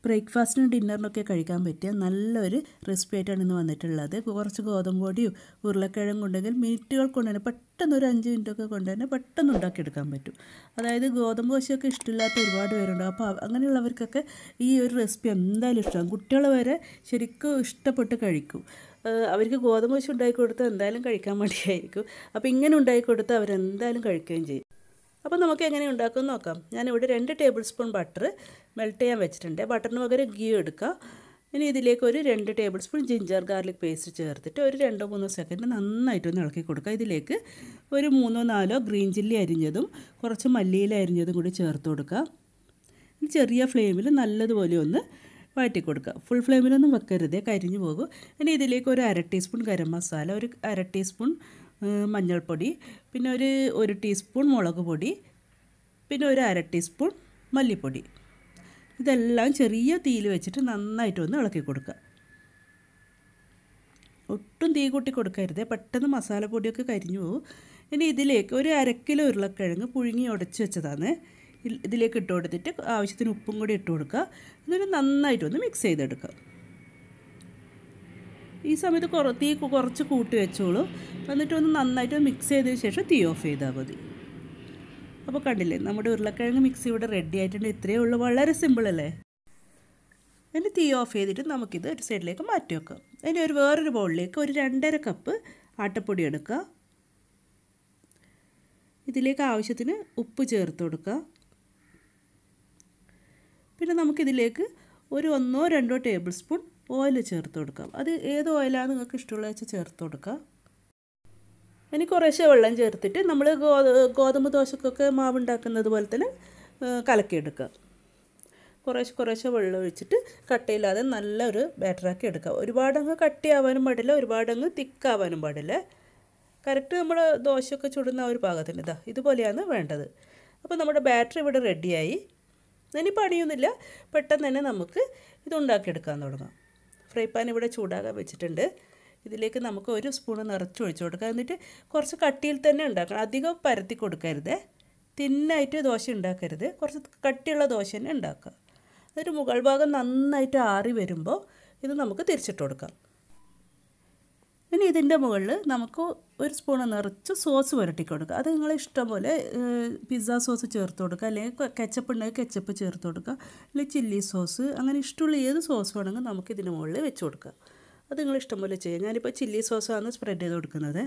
ബ്രേക്ക്ഫാസ്റ്റിനും ഡിന്നറിനൊക്കെ കഴിക്കാൻ പറ്റിയ നല്ലൊരു റെസിപ്പി ആയിട്ടാണ് ഇന്ന് വന്നിട്ടുള്ളത് കുറച്ച് ഗോതമ്പ് പൊടിയും ഉരുളക്കിഴങ്ങും ഉണ്ടെങ്കിൽ മിനിറ്റുകൾ കൊണ്ട് തന്നെ പെട്ടെന്ന് ഒരു അഞ്ച് മിനിറ്റൊക്കെ കൊണ്ട് തന്നെ പെട്ടെന്ന് ഉണ്ടാക്കിയെടുക്കാൻ പറ്റും അതായത് ഗോതമ്പ് ദോശയൊക്കെ ഇഷ്ടമില്ലാത്ത ഒരുപാട് പേരുണ്ട് അപ്പോൾ അങ്ങനെയുള്ളവർക്കൊക്കെ ഈ ഒരു റെസിപ്പി എന്തായാലും ഇഷ്ടമാകും കുട്ടികൾ വരെ ശരിക്കും ഇഷ്ടപ്പെട്ട് കഴിക്കും ഏഹ് അവർക്ക് ഗോതമ്പ് ദോശ ഉണ്ടാക്കി കൊടുത്താൽ എന്തായാലും കഴിക്കാൻ മടിയായിരിക്കും അപ്പോൾ ഇങ്ങനെ ഉണ്ടാക്കി കൊടുത്താൽ അവരെന്തായാലും കഴിക്കുകയും ചെയ്യും അപ്പോൾ നമുക്ക് എങ്ങനെ ഉണ്ടാക്കും നോക്കാം ഞാനിവിടെ രണ്ട് ടേബിൾ സ്പൂൺ ബട്ടർ മെൽറ്റ് ചെയ്യാൻ വെച്ചിട്ടുണ്ട് ബട്ടറിന് പകരം ഗീ എടുക്കുക ഇനി ഇതിലേക്ക് ഒരു രണ്ട് tablespoon ginger garlic paste ചേർത്തിട്ട് ഒരു രണ്ടോ മൂന്നോ സെക്കൻഡ് നന്നായിട്ടൊന്ന് ഇളക്കി കൊടുക്കുക ഇതിലേക്ക് ഒരു മൂന്നോ നാലോ ഗ്രീൻ ചില്ലി അരിഞ്ഞതും കുറച്ച് മല്ലിയില അരിഞ്ഞതും കൂടി ചേർത്ത് കൊടുക്കുക ഇനി ചെറിയ ഫ്ലെയിമിൽ നല്ലതുപോലെ ഒന്ന് വഴറ്റി കൊടുക്കുക ഫുൾ ഫ്ലെയിമിലൊന്നും വെക്കരുത് കരിഞ്ഞു പോകും ഇനി ഇതിലേക്ക് ഒരു അര ടീസ്പൂൺ ഗരം മസാല ഒരു അര ടീസ്പൂൺ ഏഹ്, മഞ്ഞൾപ്പൊടി പിന്നെ ഒരു ഒരു ടീസ്പൂൺ മുളക് പൊടി പിന്നെ ഒരു അര ടീസ്പൂൺ മല്ലിപ്പൊടി ഇതെല്ലാം ചെറിയ തീയിൽ വെച്ചിട്ട് നന്നായിട്ടൊന്ന് ഇളക്കി കൊടുക്കുക ഒട്ടും തീ കൂട്ടി കൊടുക്കരുത് പെട്ടെന്ന് മസാലപ്പൊടിയൊക്കെ കരിഞ്ഞു പോകും ഇനി ഇതിലേക്ക് ഒരു അര കിലോ ഉരുളക്കിഴങ്ങ് പുഴുങ്ങി ഉടച്ച് വെച്ചതാണ് ഇൽ- ഇതിലേക്ക് ഇട്ട് കൊടുത്തിട്ട് ആവശ്യത്തിന് ഉപ്പും കൂടി ഇട്ട് കൊടുക്കുക എന്നിട്ട് നന്നായിട്ടൊന്ന് മിക്സ് ചെയ്തെടുക്കുക ഈ സമയത്ത് കുറ തീ കു- കുറച്ച് കൂട്ടി വെച്ചോളൂ എന്നിട്ട് ഒന്ന് നന്നായിട്ട് മിക്സ് ചെയ്തതിന് ശേഷം തീ ഓഫ് ചെയ്താൽ മതി അപ്പോൾ കണ്ടില്ലേ നമ്മുടെ ഉരുളക്കിഴങ്ങ് മിക്സ് ഇവിടെ റെഡി ആയിട്ടുണ്ട് ഇത്രയേ ഉള്ളൂ വളരെ സിമ്പിൾ അല്ലേ ഇനി തീ ഓഫ് ചെയ്തിട്ട് നമുക്കിത് ഒരു സൈഡിലേക്ക് മാറ്റി വെക്കാം ഇനി ഒരു വേറൊരു ബൗളിലേക്ക് ഒരു രണ്ടര കപ്പ് ആട്ടപ്പൊടി എടുക്കുക ഇതിലേക്ക് ആവശ്യത്തിന് ഉപ്പ് ചേർത്ത് കൊടുക്കുക പിന്നെ നമുക്കിതിലേക്ക് ഒരു ഒന്നോ രണ്ടോ ടേബിൾ സ്പൂൺ ഓയിൽ ചേർത്ത് കൊടുക്കാം അത് ഏത് ഓയിലാണ് നിങ്ങൾക്ക് ഇഷ്ടമുള്ള വെച്ച് ചേർത്ത് കൊടുക്കുക ഇനി കുറേശ്ശെ വെള്ളം ചേർത്തിട്ട് നമ്മൾ ഗോ ഗോതമ്പ് ദോശക്കൊക്കെ മാവ് ഉണ്ടാക്കുന്നത് പോലെ തന്നെ ആ, കലക്കിയെടുക്കുക കുറേശ്ശെ കുറേശ്ശെ വെള്ളം ഒഴിച്ചിട്ട് കട്ടയില്ലാതെ നല്ലൊരു ബാറ്ററാക്കി എടുക്കുക ഒരുപാടങ്ങ് കട്ടിയാവാനും പാടില്ല ഒരുപാടങ്ങ് തിക്കാവാനും പാടില്ല കറക്റ്റ് നമ്മൾ ദോശയൊക്കെ ചുടുന്ന ആ ഒരു പാകത്തിന് ഇതാ ഇതുപോലെയാണ് വേണ്ടത് അപ്പോൾ നമ്മുടെ ബാറ്ററി ഇവിടെ റെഡിയായി ഇനി പണിയൊന്നുമില്ല പെട്ടെന്ന് തന്നെ നമുക്ക് ഇത് ഉണ്ടാക്കിയെടുക്കാൻ തുടങ്ങാം ഫ്രൈ പാൻ ഇവിടെ ചൂടാകാൻ വെച്ചിട്ടുണ്ട് ഇതിലേക്ക് നമുക്ക് ഒരു സ്പൂൺ നിറച്ച് ഒഴിച്ചു കൊടുക്കുക എന്നിട്ട് കുറച്ച് കട്ടിയിൽ തന്നെ ഉണ്ടാക്കണം അധികം പരത്തി കൊടുക്കരുത് തിന്നായിട്ട് ദോശ ഉണ്ടാക്കരുത് കുറച്ച് കട്ടിയുള്ള ദോശ തന്നെ ഉണ്ടാക്കുക എന്നിട്ട് മുകൾ ഭാഗം നന്നായിട്ട് ആറി വരുമ്പോൾ ഇത് നമുക്ക് തിരിച്ചിട്ട് കൊടുക്കാം ഇനി ഇതിൻ്റെ മുകളിൽ നമുക്ക് ഒരു സ്പൂൺ നിറച്ച് സോസ് പുരട്ടി കൊടുക്കുക അത് നിങ്ങളെ ഇഷ്ടം പോലെ പിസ്സ സോസ് ചേർത്ത് കൊടുക്കുക അല്ലെങ്കിൽ കെച്ചപ്പ് ഉണ്ടെങ്കിൽ കെച്ചപ്പ് ചേർത്ത് കൊടുക്കുക അല്ലെങ്കിൽ ചില്ലി സോസ് അങ്ങനെ ഇഷ്ടമുള്ള ഏത് സോസ് വേണമെങ്കിൽ നമുക്ക് ഇതിൻ്റെ മുകളിൽ വെച്ച് കൊടുക്കുക അത് നിങ്ങൾ ഇഷ്ടം പോലെ ചെയ്യാം ഞാനിപ്പോൾ ചില്ലി സോസാണ് സ്പ്രെഡ് ചെയ്ത് കൊടുക്കുന്നത്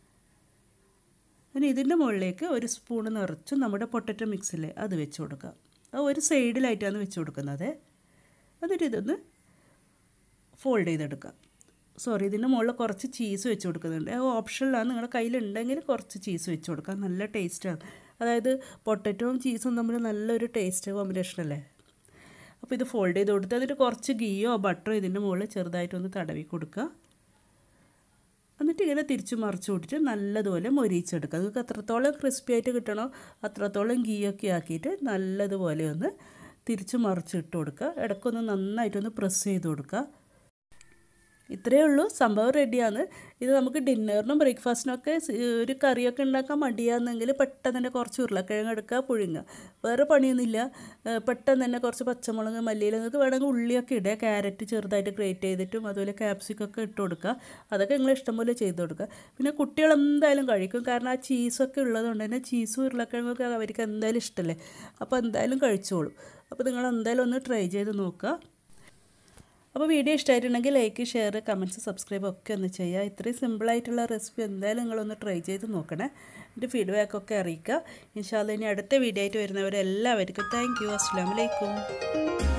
ഇനി ഇതിൻ്റെ മുകളിലേക്ക് ഒരു സ്പൂൺ നിറച്ച് നമ്മുടെ പൊട്ടറ്റോ മിക്സിലെ അത് വെച്ച് കൊടുക്കുക അത് ഒരു സൈഡിലായിട്ടാണ് വെച്ച് കൊടുക്കുന്നത് എന്നിട്ട് ഇതൊന്ന് ഫോൾഡ് ചെയ്തെടുക്കാം സോറി ഇതിൻ്റെ മുകളിൽ കുറച്ച് ചീസ് വെച്ച് കൊടുക്കുന്നുണ്ട് അത് ഓപ്ഷനിലാണ് നിങ്ങളുടെ കയ്യിലുണ്ടെങ്കിൽ കുറച്ച് ചീസ് വെച്ച് കൊടുക്കാം നല്ല ടേസ്റ്റാണ് അതായത് പൊട്ടറ്റോയും ചീസും തമ്മിൽ നല്ലൊരു ടേസ്റ്റ് കോമ്പിനേഷൻ അല്ലേ അപ്പോൾ ഇത് ഫോൾഡ് ചെയ്ത് കൊടുത്ത് എന്നിട്ട് കുറച്ച് ഗീയോ ബട്ടറോ ഇതിൻ്റെ മുകളിൽ ചെറുതായിട്ടൊന്ന് തടവി കൊടുക്കുക എന്നിട്ട് ഇങ്ങനെ തിരിച്ച് മറിച്ച് വിട്ടിട്ട് നല്ലതുപോലെ മൊരിയിച്ചെടുക്കുക നിങ്ങൾക്ക് എത്രത്തോളം ക്രിസ്പി ആയിട്ട് കിട്ടണോ അത്രത്തോളം ഗീയൊക്കെ ആക്കിയിട്ട് നല്ലതുപോലെ ഒന്ന് തിരിച്ച് മറിച്ച് ഇട്ട് കൊടുക്കുക ഇടയ്ക്കൊന്ന് നന്നായിട്ടൊന്ന് പ്രസ് ചെയ്ത് കൊടുക്കുക ഇത്രയേ ഉള്ളൂ സംഭവം റെഡിയാണ് ഇത് നമുക്ക് ഡിന്നറിനും ബ്രേക്ക്ഫാസ്റ്റിനും ഒക്കെ സ് ഒരു കറിയൊക്കെ ഉണ്ടാക്കാൻ മടിയാണെന്നെങ്കിൽ പെട്ടെന്ന് തന്നെ കുറച്ച് ഉരുളക്കിഴങ്ങ് എടുക്കുക പുഴുങ്ങുക വേറെ പണിയൊന്നുമില്ല ഏഹ് പെട്ടെന്ന് തന്നെ കുറച്ച് പച്ചമുളക് മല്ലിയില നിങ്ങൾക്ക് വേണമെങ്കിൽ ഉള്ളിയൊക്കെ ഇടുക ക്യാരറ്റ് ചെറുതായിട്ട് ഗ്രേറ്റ് ചെയ്തിട്ടും അതുപോലെ ക്യാപ്സിക്കൊക്കെ ഇട്ട് കൊടുക്കുക അതൊക്കെ നിങ്ങൾ ഇഷ്ടംപോലെ ചെയ്ത് കൊടുക്കുക പിന്നെ കുട്ടികൾ എന്തായാലും കഴിക്കും കാരണം ആ ചീസൊക്കെ ഉള്ളതുകൊണ്ട് തന്നെ ചീസും ഉരുളക്കിഴങ്ങൊക്കെ അവർക്ക് എന്തായാലും ഇഷ്ടമല്ലേ അപ്പോൾ എന്തായാലും കഴിച്ചോളും അപ്പോൾ നിങ്ങൾ എന്തായാലും ഒന്ന് ട്രൈ ചെയ്ത് നോക്കുക അപ്പോൾ വീഡിയോ ഇഷ്ടമായിട്ടുണ്ടെങ്കിൽ ലൈക്ക് ഷെയർ കമൻറ്റ്സ് സബ്സ്ക്രൈബ് ഒക്കെ ഒന്ന് ചെയ്യുക ഇത്രയും സിമ്പിളായിട്ടുള്ള റെസിപ്പി എന്തായാലും നിങ്ങളൊന്ന് ട്രൈ ചെയ്ത് നോക്കണേ എൻ്റെ ഫീഡ്ബാക്കൊക്കെ അറിയിക്കുക ഇൻഷാല്ല ഇനി അടുത്ത വീഡിയോ ആയിട്ട് വരുന്നവരെല്ലാവർക്കും താങ്ക് യു അസ്സാം വലൈക്കും